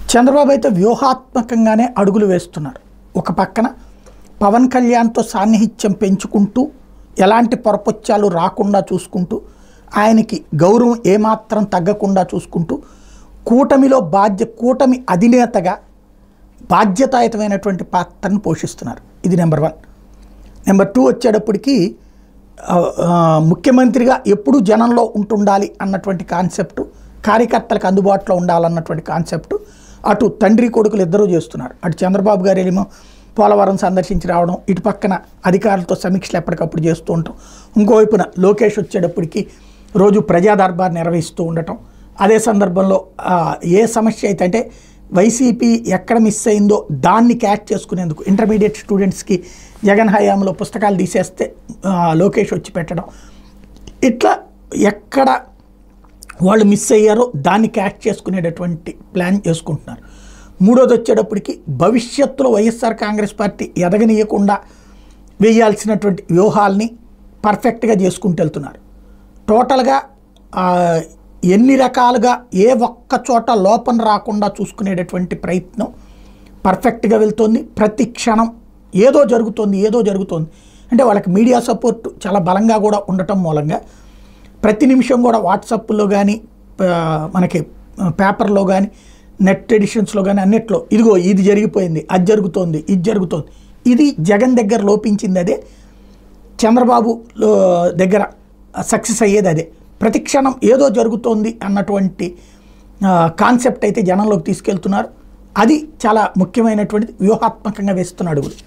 చంద్రబాబు అయితే వ్యూహాత్మకంగానే అడుగులు వేస్తున్నారు ఒక పక్కన పవన్ కళ్యాణ్తో సాన్నిహిత్యం పెంచుకుంటూ ఎలాంటి పొరపొచ్చాలు రాకుండా చూసుకుంటూ ఆయనకి గౌరవం ఏమాత్రం తగ్గకుండా చూసుకుంటూ కూటమిలో బాధ్య కూటమి అధినేతగా బాధ్యతాయుతమైనటువంటి పాత్రను పోషిస్తున్నారు ఇది నెంబర్ వన్ నెంబర్ టూ వచ్చేటప్పటికి ఆ, ఆ, ముఖ్యమంత్రిగా ఎప్పుడు జనంలో ఉంటుండాలి అన్నటువంటి కాన్సెప్ట్ కార్యకర్తలకు అందుబాటులో ఉండాలన్నటువంటి కాన్సెప్ట్ అటు తండ్రి కొడుకులు ఇద్దరూ చేస్తున్నారు అటు చంద్రబాబు గారు ఏమో పోలవరం సందర్శించి రావడం ఇటు పక్కన అధికారులతో సమీక్షలు ఎప్పటికప్పుడు చేస్తూ ఉంటాం ఇంకోవైపున లోకేష్ వచ్చేటప్పటికి రోజు ప్రజా దర్బార్ నిర్వహిస్తూ ఉండటం అదే సందర్భంలో ఆ, ఏ సమస్య అయితే అంటే వైసీపీ ఎక్కడ మిస్ అయిందో దాన్ని క్యాచ్ చేసుకునేందుకు ఇంటర్మీడియట్ స్టూడెంట్స్కి జగన్ హయాంలో పుస్తకాలు తీసేస్తే ఆ, లోకేష్ వచ్చి పెట్టడం ఇట్లా ఎక్కడ వాళ్ళు మిస్ అయ్యారో దాన్ని క్యాచ్ చేసుకునేటటువంటి ప్లాన్ చేసుకుంటున్నారు మూడోది వచ్చేటప్పటికి భవిష్యత్తులో వైఎస్ఆర్ కాంగ్రెస్ పార్టీ ఎదగనీయకుండా వేయాల్సినటువంటి వ్యూహాల్ని పర్ఫెక్ట్గా చేసుకుంటూ వెళ్తున్నారు టోటల్గా ఆ, ఎన్ని రకాలుగా ఏ ఒక్క చోట లోపం రాకుండా చూసుకునేటటువంటి ప్రయత్నం పర్ఫెక్ట్గా వెళ్తోంది ప్రతి క్షణం ఏదో జరుగుతోంది ఏదో జరుగుతోంది అంటే వాళ్ళకి మీడియా సపోర్ట్ చాలా బలంగా కూడా ఉండటం మూలంగా ప్రతి నిమిషం కూడా వాట్సాప్లో కానీ మనకి పేపర్లో కానీ నెట్ ఎడిషన్స్లో కానీ అన్నిట్లో ఇదిగో ఇది జరిగిపోయింది అది జరుగుతోంది ఇది జరుగుతోంది ఇది జగన్ దగ్గర లోపించింది అదే చంద్రబాబు లో దగ్గర సక్సెస్ అయ్యేది అదే ప్రతి క్షణం ఏదో జరుగుతోంది అన్నటువంటి కాన్సెప్ట్ అయితే జనంలోకి తీసుకెళ్తున్నారు అది చాలా ముఖ్యమైనటువంటిది వ్యూహాత్మకంగా వేస్తున్న అడుగులు